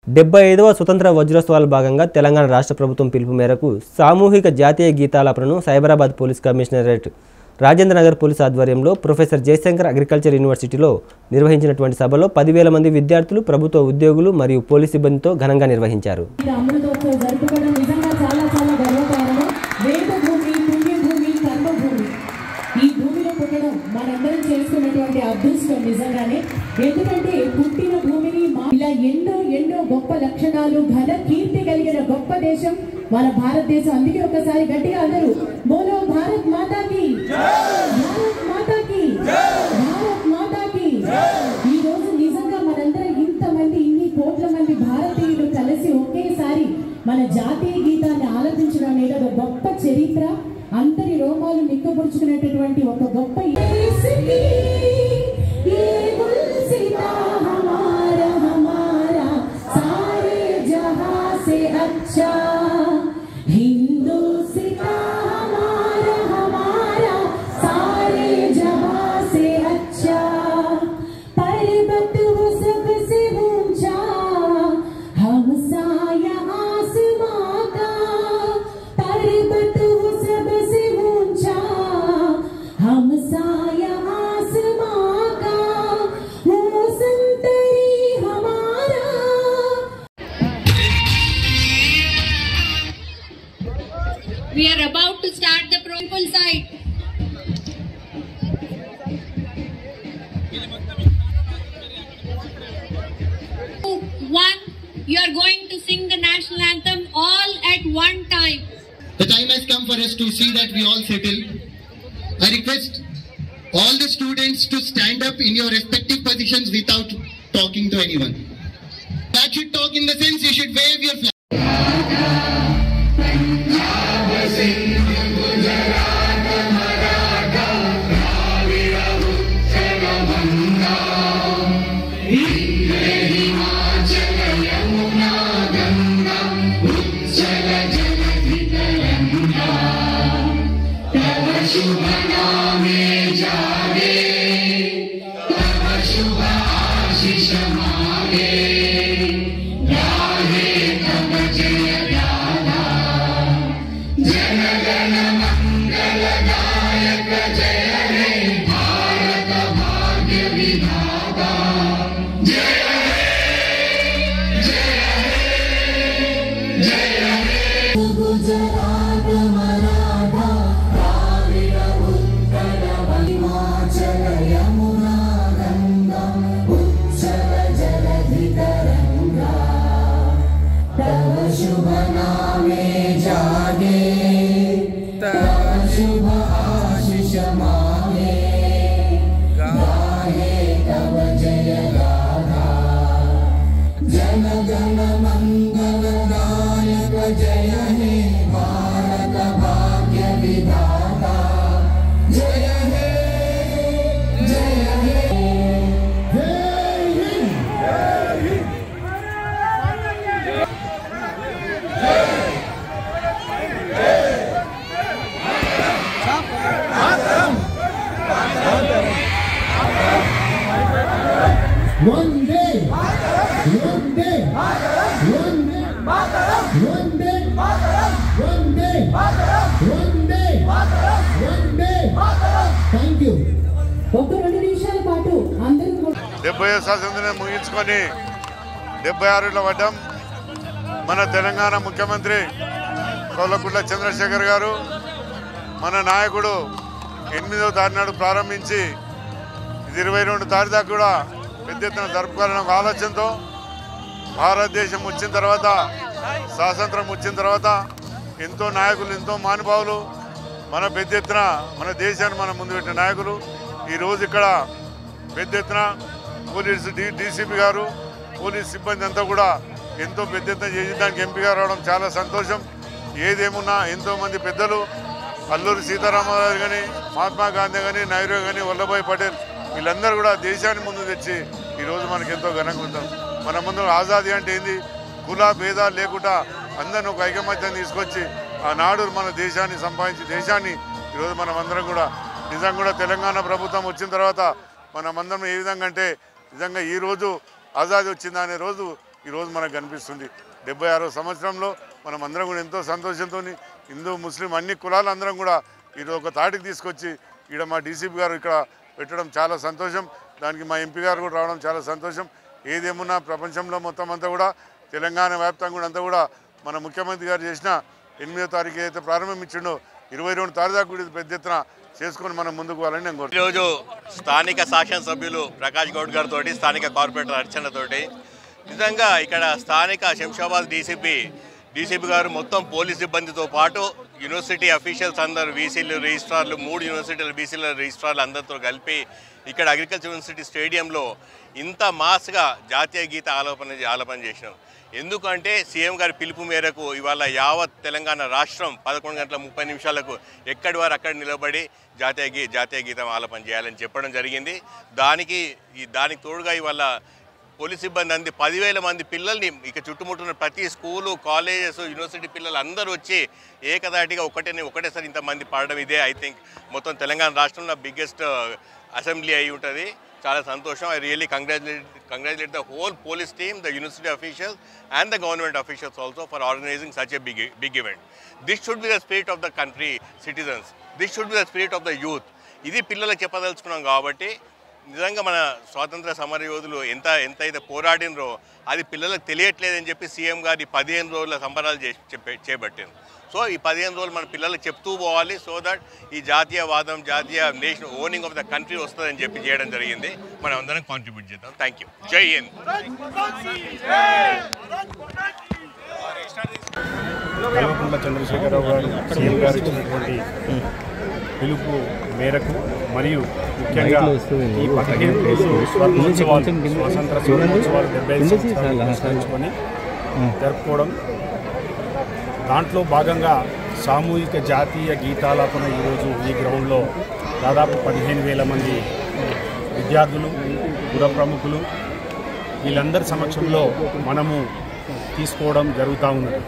డెబ్బై ఐదవ స్వతంత్ర వజ్రోత్సవాల భాగంగా తెలంగాణ రాష్ట్ర ప్రభుత్వం పిలుపు మేరకు సామూహిక జాతీయ గీతాలాపనను Cyberabad police commissionerate Rajendra Nagar police ఆధ్వర్యంలో ప్రొఫెసర్ జయశంకర్ అగ్రికల్చర్ యూనివర్సిటీలో నిర్వహించినటువంటి సభలో పదివేల మంది విద్యార్థులు ప్రభుత్వ ఉద్యోగులు మరియు పోలీస్ సిబ్బందితో ఘనంగా నిర్వహించారు ఇది అమృతోత్సవం జరుపుకోవడం నిజంగా చాలా చాలా గర్వకారణం వేద భూమి పుణ్యభూమి కర్మభూమి ఈ భూమిలో పుట్టడం మనందరం చేసుకున్నటువంటి అదృష్టం నిజంగానే ఎందుకంటే పుట్టిన భూమిని మా- ఇలా ఎన్నో ఎన్నో గొప్ప లక్షణాలు ఘన కీర్తి కలిగిన గొప్ప దేశం మన భారతదేశం అందుకే ఒకసారి గట్టిగా అందరూ బోలో భారత్ మాతాకి భారత్ మాతాకి భారత్ మాతాకి ఈ రోజు నిజంగా మనందరం ఇంతమంది ఇన్ని కోట్ల మంది భారతీయులు కలిసి ఒకేసారి మన జాతీయ గీతాన్ని ఆలపించడం అనేది ఒక గొప్ప చరిత్ర అందరి రోమాలు నిక్కబుడుచుకునేటటువంటి ఒక గొప్ప దేశకి, ఏ ముల్సితా హమారా హమారా, సారే జహా సే అచ్చా हिंदुस्ता हमारा हमारा सारे जहां से अच्छा पर्वत वो सबसे ऊंचा हम साया आसमां का पर्वत वो सबसे ऊंचा हम साया आसमां का वो संतरी हमारा We are about to start the program side. One, you are going to sing the national anthem all at one time. The time has come for us to see that we all settle. I request all the students to stand up in your respective positions without talking to anyone. That should talk in the sense you should wave your flag. One day, one day, one day, one day, one day, one day, one day. Thank you. ఒక రెండు నిమిషాల పాటు అందరూ కూడా డెబ్బై స్వాతంత్రం ముగించుకొని డెబ్బై ఆరులో పడ్డాం మన తెలంగాణ ముఖ్యమంత్రి కౌలకుంట్ల చంద్రశేఖర్ గారు మన నాయకుడు ఎనిమిదవ తారీఖు నాడు ప్రారంభించి ఇది ఇరవై రెండు తారీఖు దాకా కూడా పెద్ద ఎత్తున జరుపుకోవాలనే ఒక ఆలోచనతో భారతదేశం వచ్చిన తర్వాత స్వాతంత్రం వచ్చిన తర్వాత ఎంతో నాయకులు ఎంతో మహానుభావులు మన పెద్ద ఎత్తున మన దేశాన్ని మన ముందు పెట్టిన నాయకులు ఈరోజు ఇక్కడ పెద్ద ఎత్తున పోలీసు డి డీసీపీ గారు పోలీస్ సిబ్బంది అంతా కూడా ఎంతో పెద్ద ఎత్తున చేసి దానికి ఎంపీగా రావడం చాలా సంతోషం ఏదేమున్నా ఎంతోమంది పెద్దలు అల్లూరి సీతారామరాజు కానీ మహాత్మా గాంధీ కానీ నెహ్రూ కానీ వల్లభాయ్ పటేల్ వీళ్ళందరూ కూడా దేశాన్ని ముందు తెచ్చి ఈరోజు మనకి ఎంతో ఘనంగా ఉంటాం మన ముందు ఆజాదీ అంటే ఏంది కుల భేదాలు లేకుండా అందరిని ఒక ఐకమత్యం తీసుకొచ్చి ఆనాడు మన దేశాన్ని సంపాదించి దేశాన్ని ఈరోజు మనం అందరం కూడా నిజంగా కూడా తెలంగాణ ప్రభుత్వం వచ్చిన తర్వాత మనమందరం ఏ విధంగా అంటే నిజంగా ఈ రోజు ఆజాదీ వచ్చిందా అనే రోజు ఈరోజు మనకు కనిపిస్తుంది డెబ్బై ఆరో సంవత్సరంలో మనం అందరం కూడా ఎంతో సంతోషంతో హిందూ ముస్లిం అన్ని కులాలు అందరం కూడా ఈరోజు ఒక తాటికి తీసుకొచ్చి ఇక్కడ మా డీసీపీ గారు ఇక్కడ పెట్టడం చాలా సంతోషం దానికి మా ఎంపీ గారు కూడా రావడం చాలా సంతోషం ఏదేమున్నా ప్రపంచంలో మొత్తం అంతా కూడా తెలంగాణ వ్యాప్తంగా కూడా అంతా కూడా మన ముఖ్యమంత్రి గారు చేసిన ఎనిమిదో తారీఖు ఏదైతే ప్రారంభం ఇచ్చిండో ఇరవై రెండు తారీఖు దాకా కూడా ఇది పెద్ద ఎత్తున చేసుకొని మనం ముందుకు పోవాలని నేను కోరుతున్నాను ఈరోజు స్థానిక శాసనసభ్యులు ప్రకాష్ గౌడ్ గారితో స్థానిక కార్పొరేటర్ అర్చనతోటి నిజంగా ఇక్కడ స్థానిక శంషాబాద్ డీసీపీ డీసీపీ గారు మొత్తం పోలీస్ సిబ్బందితో పాటు యూనివర్సిటీ అఫీషియల్స్ అందరు వీసీలు రిజిస్ట్రార్లు మూడు యూనివర్సిటీల బీసీల రిజిస్ట్రార్లు అందరితో కలిపి ఇక్కడ అగ్రికల్చర్ యూనివర్సిటీ స్టేడియంలో ఇంత మాస్గా జాతీయ గీత ఆలోపన ఆలోపన చేసినాం ఎందుకంటే సీఎం గారి పిలుపు మేరకు ఇవాళ యావత్ తెలంగాణ రాష్ట్రం పదకొండు గంటల ముప్పై నిమిషాలకు ఎక్కడి వారు అక్కడ నిలబడి జాతీయ గీ జాతీయ గీతం ఆలపన చేయాలని చెప్పడం జరిగింది దానికి ఈ దానికి తోడుగా ఇవాళ పోలీస్ సిబ్బంది అంది పదివేల మంది పిల్లల్ని ఇక చుట్టుముట్టున్న ప్రతి స్కూలు కాలేజెస్ యూనివర్సిటీ పిల్లలు అందరూ వచ్చి ఏకదాటిగా ఒకటే ఒకటేసారి ఇంతమంది పాడడం ఇదే ఐ థింక్ మొత్తం తెలంగాణ రాష్ట్రంలో బిగ్గెస్ట్ అసెంబ్లీ అయి ఉంటుంది చాలా సంతోషం I really congratulate congratulate the whole police team the university officials and the government officials also for organising such a big big event this should be the spirit of the country citizens this should be the spirit of the youth ఇది పిల్లలకు చెప్పదలుచుకున్నాం కాబట్టి నిజంగా మన స్వాతంత్ర సమర యోధులు ఎంత ఎంత అయితే పోరాడినరో అది పిల్లలకు తెలియట్లేదని చెప్పి సీఎం గారు ఈ పదిహేను రోజుల సంబరాలు చేసి చెప్పే- చేపట్టారు సో ఈ పదిహేను రోజులు మన పిల్లలకు చెప్తూ పోవాలి సో దట్ ఈ జాతీయవాదం జాతీయ nation owning of the country వస్తుందని చెప్పి చేయడం జరిగింది మనం అందరం కాంట్రిబ్యూట్ చేద్దాం థ్యాంక్ యూ జై హింద్ కల్వకుంట్ల చంద్రశేఖరరావు గారు సీఎం గారు ఇచ్చినటువంటి పిలుపు మేరకు మరియు ముఖ్యంగా ఈ పదిహేను రోజులు స్వర్ణోత్సవాలు స్వాతంత్ర స్వర్ణోత్సవాలు డెబ్బై ఐదు సంవత్సరాలు పురస్కరించుకొని జరుపుకోవడం దాంట్లో భాగంగా సామూహిక జాతీయ గీతాలాపన ఈరోజు ఈ గ్రౌండ్లో దాదాపు పదిహేను వేల మంది విద్యార్థులు పుర ప్రముఖులు వీళ్ళందరి సమక్షంలో మనము తీసుకోవడం జరుగుతూ ఉన్నది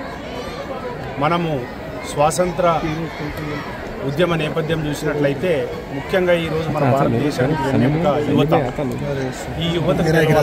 మనము స్వాతంత్ర ఉద్యమ నేపథ్యం చూసినట్లయితే ముఖ్యంగా ఈరోజు మన భారతదేశానికి వెన్నెముక యువత ఈ యువత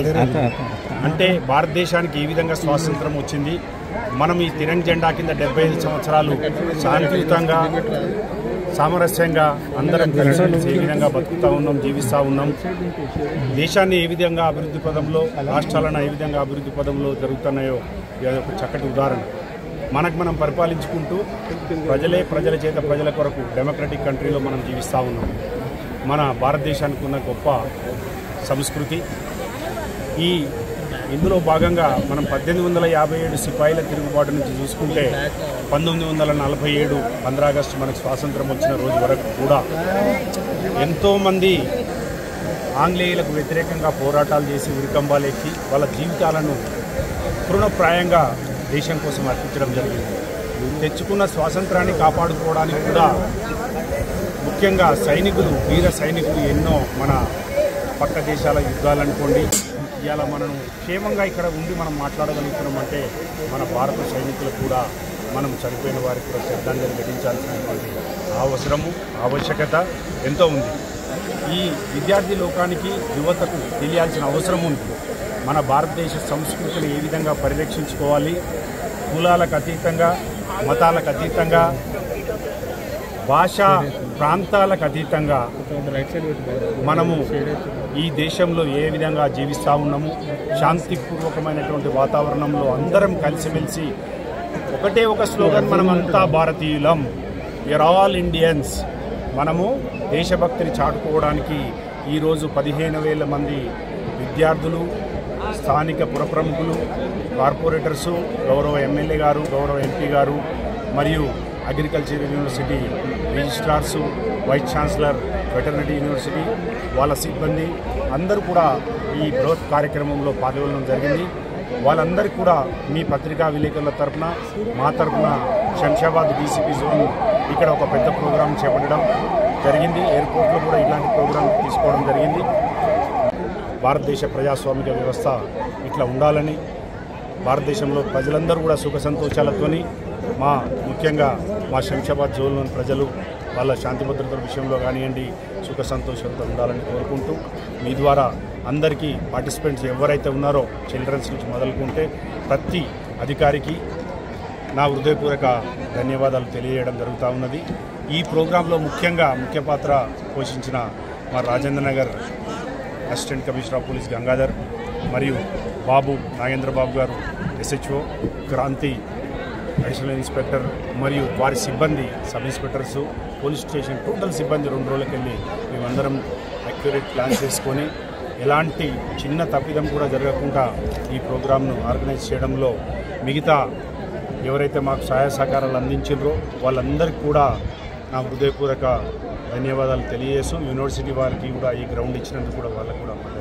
అంటే భారతదేశానికి ఏ విధంగా స్వాతంత్రం వచ్చింది మనం ఈ తిరంగ జెండా కింద డెబ్బై ఐదు సంవత్సరాలు శాంతియుతంగా సామరస్యంగా అందరం కలిసి ఏ విధంగా బతుకుతా ఉన్నాం జీవిస్తూ ఉన్నాం దేశాన్ని ఏ విధంగా అభివృద్ధి పదంలో రాష్ట్రాలను ఏ విధంగా అభివృద్ధి పదంలో జరుగుతున్నాయో ఇది ఒక చక్కటి ఉదాహరణ మనకు మనం పరిపాలించుకుంటూ ప్రజలే ప్రజల చేత ప్రజల కొరకు డెమోక్రటిక్ కంట్రీలో మనం జీవిస్తూ ఉన్నాం మన భారతదేశానికి ఉన్న గొప్ప సంస్కృతి ఈ ఇందులో భాగంగా మనం పద్దెనిమిది వందల యాభై ఏడు సిపాయిల తిరుగుబాటు నుంచి చూసుకుంటే పంతొమ్మిది వందల నలభై ఏడు పంద్రా ఆగస్టు మనకు స్వాతంత్రం వచ్చిన రోజు వరకు కూడా ఎంతోమంది ఆంగ్లేయులకు వ్యతిరేకంగా పోరాటాలు చేసి ఉరికంబాలు ఎక్కి వాళ్ళ జీవితాలను తృణప్రాయంగా దేశం కోసం అర్పించడం జరిగింది తెచ్చుకున్న స్వాతంత్రాన్ని కాపాడుకోవడానికి కూడా ముఖ్యంగా సైనికులు వీర సైనికులు ఎన్నో మన పక్క దేశాల యుద్ధాలు అనుకోండి ఇవాళ మనం క్షేమంగా ఇక్కడ ఉండి మనం మాట్లాడగలుగుతున్నాం అంటే మన భారత సైనికులకు కూడా మనం చనిపోయిన వారికి కూడా శ్రద్ధాంజలి ఘటించాల్సినటువంటి అవసరము ఆవశ్యకత ఎంతో ఉంది ఈ విద్యార్థి లోకానికి యువతకు తెలియాల్సిన అవసరం ఉంది మన భారతదేశ సంస్కృతిని ఏ విధంగా పరిరక్షించుకోవాలి కులాలకు అతీతంగా మతాలకు అతీతంగా భాషా ప్రాంతాలకు అతీతంగా మనము ఈ దేశంలో ఏ విధంగా జీవిస్తూ ఉన్నాము శాంతిపూర్వకమైనటువంటి వాతావరణంలో అందరం కలిసిమెలిసి ఒకటే ఒక స్లోగన్ మనమంతా భారతీయులం విఆర్ ఆల్ ఇండియన్స్ మనము దేశభక్తిని చాటుకోవడానికి ఈరోజు పదిహేను వేల మంది విద్యార్థులు స్థానిక పురప్రముఖులు కార్పొరేటర్సు గౌరవ ఎమ్మెల్యే గారు గౌరవ ఎంపీ గారు మరియు agriculture university registrars vice chancellor veterinary university వాళ్ళ సిబ్బంది అందరూ కూడా ఈ బృహత్ కార్యక్రమంలో పాల్గొనడం జరిగింది వాళ్ళందరికీ కూడా మీ పత్రికా విలేకరుల తరపున మా తరపున శంషాబాద్ డీసీపీ జోన్ ఇక్కడ ఒక పెద్ద ప్రోగ్రాం చేపట్టడం జరిగింది ఎయిర్పోర్ట్లో కూడా ఇలాంటి ప్రోగ్రాం తీసుకోవడం జరిగింది భారతదేశ ప్రజాస్వామిక వ్యవస్థ ఇట్లా ఉండాలని భారతదేశంలో ప్రజలందరూ కూడా సుఖ సంతోషాలతోని మా ముఖ్యంగా మా శంషాబాద్ జోన్లోని ప్రజలు వాళ్ళ శాంతి భద్రతల విషయంలో కానివ్వండి సుఖ సంతోషాలతో ఉండాలని కోరుకుంటూ మీ ద్వారా అందరికీ పార్టిసిపెంట్స్ ఎవరైతే ఉన్నారో చిల్డ్రన్స్ నుంచి మొదలుకుంటే ప్రతి అధికారికి నా హృదయపూర్వక ధన్యవాదాలు తెలియజేయడం జరుగుతూ ఉన్నది ఈ ప్రోగ్రాంలో ముఖ్యంగా ముఖ్య పాత్ర పోషించిన మా Rajendra Nagar assistant commissioner of police Gangadhar మరియు బాబు నాగేంద్ర బాబు గారు ఎస్హెచ్ఓ క్రాంతి అడిషనల్ ఇన్స్పెక్టర్ మరియు వారి సిబ్బంది sub inspectors police station total సిబ్బంది రెండు రోజులకి వెళ్ళి మేమందరం అక్యురేట్ ప్లాన్ చేసుకొని ఎలాంటి చిన్న తప్పిదం కూడా జరగకుండా ఈ ప్రోగ్రామ్ను ఆర్గనైజ్ చేయడంలో మిగతా ఎవరైతే మాకు సహాయ సహకారాలు అందించారో వాళ్ళందరికీ కూడా నా హృదయపూర్వక ధన్యవాదాలు తెలియజేస్తూ యూనివర్సిటీ వారికి కూడా ఈ గ్రౌండ్ ఇచ్చినందుకు కూడా వాళ్ళకు కూడా